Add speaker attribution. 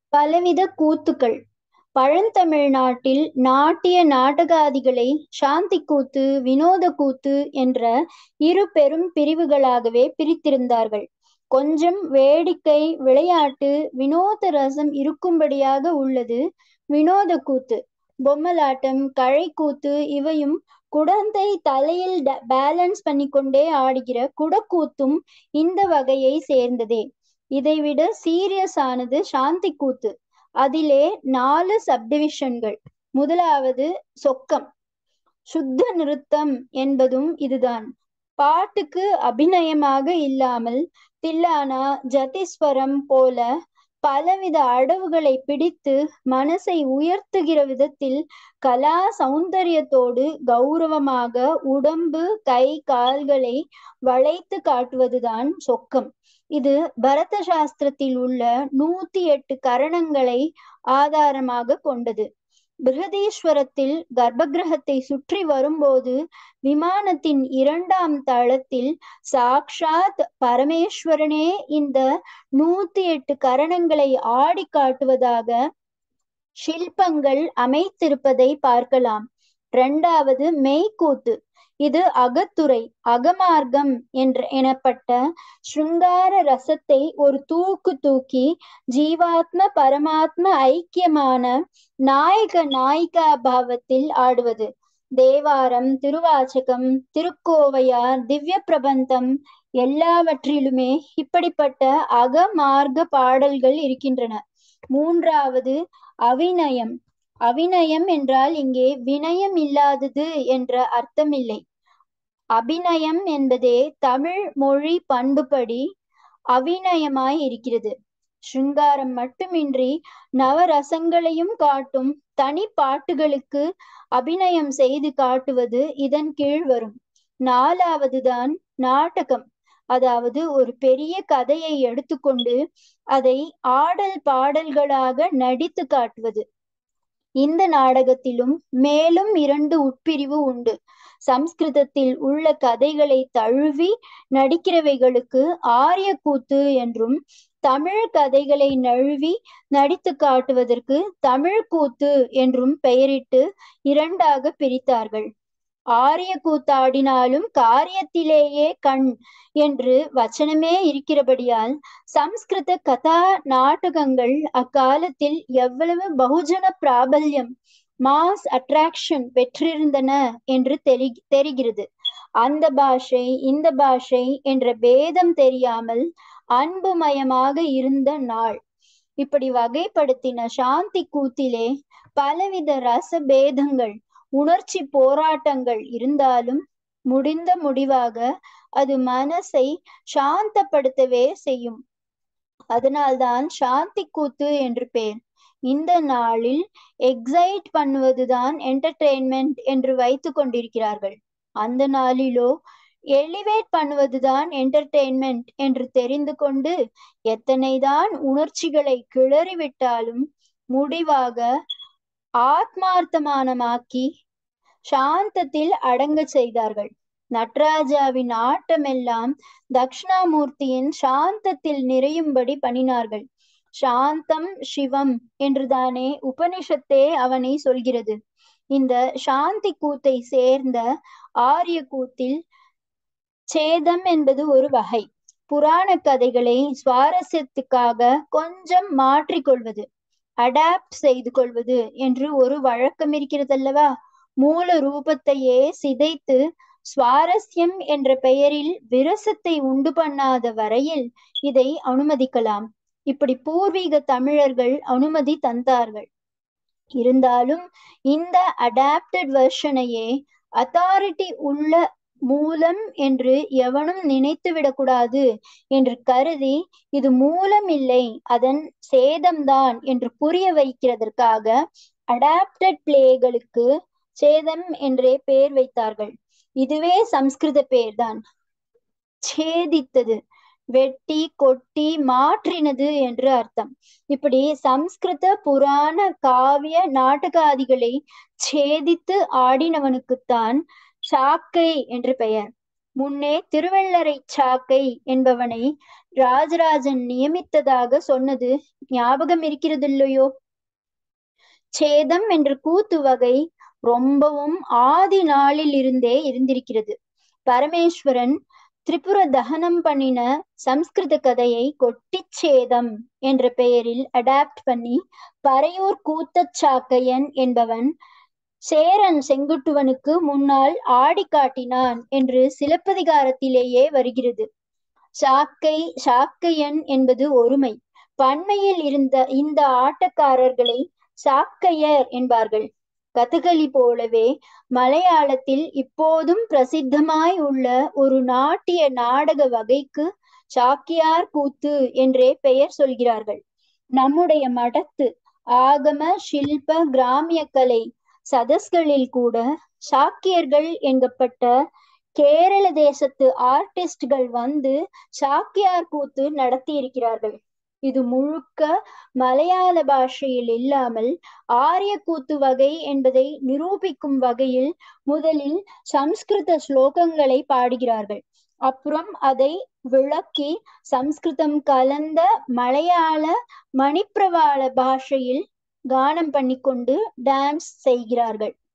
Speaker 1: பலவித கூத்துக்கள் பழந்தமிழ்நாட்டில் நாட்டிய நாடகாதிகளை சாந்தி கூத்து வினோத கூத்து என்ற இரு பெரும் பிரிவுகளாகவே பிரித்திருந்தார்கள் கொஞ்சம் வேடிக்கை விளையாட்டு வினோத ரசம் இருக்கும்படியாக உள்ளது வினோத கூத்து பொம்மலாட்டம் கழை கூத்து இவையும் குடந்தை தலையில் பேலன்ஸ் பண்ணிக்கொண்டே ஆடுகிற குடக்கூத்தும் இந்த வகையை சேர்ந்ததே இதைவிட சீரியஸ் ஆனது சாந்தி கூத்து அதிலே நாலு சப்டிவிஷன்கள் முதலாவது சொக்கம் சுத்த நிறுத்தம் என்பதும் இதுதான் பாட்டுக்கு அபிநயமாக இல்லாமல் தில்லானா ஜதிஸ்வரம் போல பலவித அடவுகளை பிடித்து மனசை உயர்த்துகிற விதத்தில் கலா சௌந்தரியத்தோடு கௌரவமாக உடம்பு கை கால்களை வளைத்து காட்டுவதுதான் சொக்கம் இது பரத சாஸ்திரத்தில் உள்ள நூத்தி எட்டு கரணங்களை ஆதாரமாக கொண்டது பிருகதீஸ்வரத்தில் கர்ப்பகிரகத்தை சுற்றி வரும்போது விமானத்தின் இரண்டாம் தளத்தில் சாக்ஷாத் பரமேஸ்வரனே இந்த நூத்தி எட்டு கரணங்களை ஆடி காட்டுவதாக ஷில்பங்கள் அமைத்திருப்பதை பார்க்கலாம் இரண்டாவது மெய்க்கூத்து இது அகத்துறை அகமார்க்கம் என்ற எனப்பட்ட ஸ்ருங்கார ரசத்தை ஒரு தூக்கு தூக்கி ஜீவாத்ம பரமாத்ம ஐக்கியமான நாயக நாயிகா பாவத்தில் ஆடுவது தேவாரம் திருவாச்சகம் திருக்கோவையார் திவ்ய பிரபந்தம் எல்லாவற்றிலுமே இப்படிப்பட்ட அகமார்க்க பாடல்கள் இருக்கின்றன மூன்றாவது அவிநயம் அவிநயம் என்றால் இங்கே வினயம் இல்லாதது என்ற அர்த்தமில்லை அபிநயம் என்பதே தமிழ் மொழி பண்புப்படி அவிநயமாய் இருக்கிறது ஸ்ருங்காரம் மட்டுமின்றி நவரசங்களையும் காட்டும் தனி பாட்டுகளுக்கு அபிநயம் செய்து காட்டுவது இதன் கீழ் வரும் நாலாவதுதான் நாடகம் அதாவது ஒரு பெரிய கதையை எடுத்துக்கொண்டு அதை ஆடல் பாடல்களாக நடித்து காட்டுவது இந்த நாடகத்திலும் மேலும் இரண்டு உட்பிரிவு உண்டு சம்ஸ்கிருதத்தில் உள்ள கதைகளை தழுவி நடிக்கிறவைகளுக்கு ஆரிய கூத்து என்றும் தமிழ் கதைகளை நழுவி நடித்து காட்டுவதற்கு தமிழ் கூத்து என்றும் பெயரிட்டு இரண்டாக பிரித்தார்கள் ஆரிய கூத்தாடினாலும் காரியத்திலேயே கண் என்று வச்சனமே இருக்கிறபடியால் சம்ஸ்கிருத கதா நாடகங்கள் அக்காலத்தில் எவ்வளவு பகுஜன பிராபல்யம் மாஸ் அட்ராக்ஷன் பெற்றிருந்தன என்று தெரி தெரிகிறது அந்த பாஷை இந்த பாஷை என்ற பேதம் தெரியாமல் அன்புமயமாக இருந்த நாள் இப்படி வகைப்படுத்தின சாந்தி கூத்திலே பலவித ரச பேதங்கள் உணர்ச்சி போராட்டங்கள் இருந்தாலும் முடிந்த முடிவாக அது மனசை சாந்தப்படுத்தவே செய்யும் அதனால்தான் சாந்தி கூத்து என்று பேர் இந்த நாளில் எக்ஸைட் பண்ணுவதுதான் என்டர்டெயின்மெண்ட் என்று வைத்து கொண்டிருக்கிறார்கள் அந்த நாளிலோ எலிவேட் பண்ணுவதுதான் என்டர்டெயின்மெண்ட் என்று தெரிந்து கொண்டு எத்தனைதான் உணர்ச்சிகளை கிளறிவிட்டாலும் முடிவாக ஆத்மார்த்தமானமாக்கி சாந்தத்தில் அடங்க செய்தார்கள் நட்ராஜாவின் ஆட்டமெல்லாம் தக்ஷணாமூர்த்தியின் சாந்தத்தில் நிறையும்படி பண்ணினார்கள் சாந்தம் சிவம் என்றுதானே உபனிஷத்தே அவனை சொல்கிறது இந்த சாந்தி கூத்தை சேர்ந்த ஆரிய கூத்தில் சேதம் என்பது ஒரு வகை புராண கதைகளை சுவாரஸ்யத்துக்காக கொஞ்சம் மாற்றிக்கொள்வது அடாப்ட் செய்து கொள்வது என்று ஒரு வழக்கம் இருக்கிறதல்லவா மூல ரூபத்தையே சிதைத்து சுவாரஸ்யம் என்ற பெயரில் விரசத்தை உண்டு பண்ணாத வரையில் இதை அனுமதிக்கலாம் இப்படி பூர்வீக தமிழர்கள் அனுமதி தந்தார்கள் இருந்தாலும் இந்த அடாப்டட் வெர்ஷனையே அத்தாரிட்டி உள்ள மூலம் என்று எவனும் நினைத்து விடக்கூடாது என்று கருதி இது மூலம் இல்லை அதன் சேதம்தான் என்று புரிய வைக்கிறதற்காக அடாப்டட் பிளேகளுக்கு சேதம் என்றே பெயர் வைத்தார்கள் இதுவே சம்ஸ்கிருத பெயர்தான் சேதித்தது வெட்டி கொட்டி மாற்றினது என்று அர்த்தம் இப்படி சம்ஸ்கிருத புராண காவிய நாடகாதிகளை சேதித்து ஆடினவனுக்குத்தான் சாக்கை என்று பெயர் முன்னே திருவள்ளரை சாக்கை என்பவனை ராஜராஜன் நியமித்ததாக சொன்னது ஞாபகம் இருக்கிறதில்லையோ சேதம் என்ற கூத்து வகை ரொம்பவும் ஆதி நாளில் இருந்தே இருந்திருக்கிறது பரமேஸ்வரன் திரிபுர தகனம் பண்ணின சம்ஸ்கிருத கதையை கொட்டிச்சேதம் என்ற பெயரில் அடாப்ட் பண்ணி பறையூர் கூத்தச்சாக்கையன் என்பவன் சேரன் செங்குட்டுவனுக்கு முன்னால் ஆடி காட்டினான் என்று சிலப்பதிகாரத்திலேயே வருகிறது சாக்கை சாக்கையன் என்பது ஒருமை பன்மையில் இருந்த இந்த ஆட்டக்காரர்களை சாக்கையர் என்பார்கள் கதகளி போலவே மலையாளத்தில் இப்போதும் பிரசித்தமாய் உள்ள ஒரு நாட்டிய நாடக வகைக்கு சாக்கியார் கூத்து என்றே பெயர் சொல்கிறார்கள் நம்முடைய மடத்து ஆகம சில்ப கிராமிய கலை சதஸ்களில் கூட சாக்கியர்கள் என்கப்பட்ட கேரள தேசத்து ஆர்டிஸ்ட்கள் வந்து சாக்கியார் கூத்து நடத்தி இருக்கிறார்கள் இது முழுக்க மலையாள பாஷையில் இல்லாமல் ஆரிய கூத்து வகை என்பதை நிரூபிக்கும் வகையில் முதலில் சம்ஸ்கிருத ஸ்லோகங்களை பாடுகிறார்கள் அப்புறம் அதை விளக்கி சம்ஸ்கிருதம் கலந்த மலையாள மணிப்பிரவாள பாஷையில் கானம் பண்ணிக்கொண்டு டான்ஸ் செய்கிறார்கள்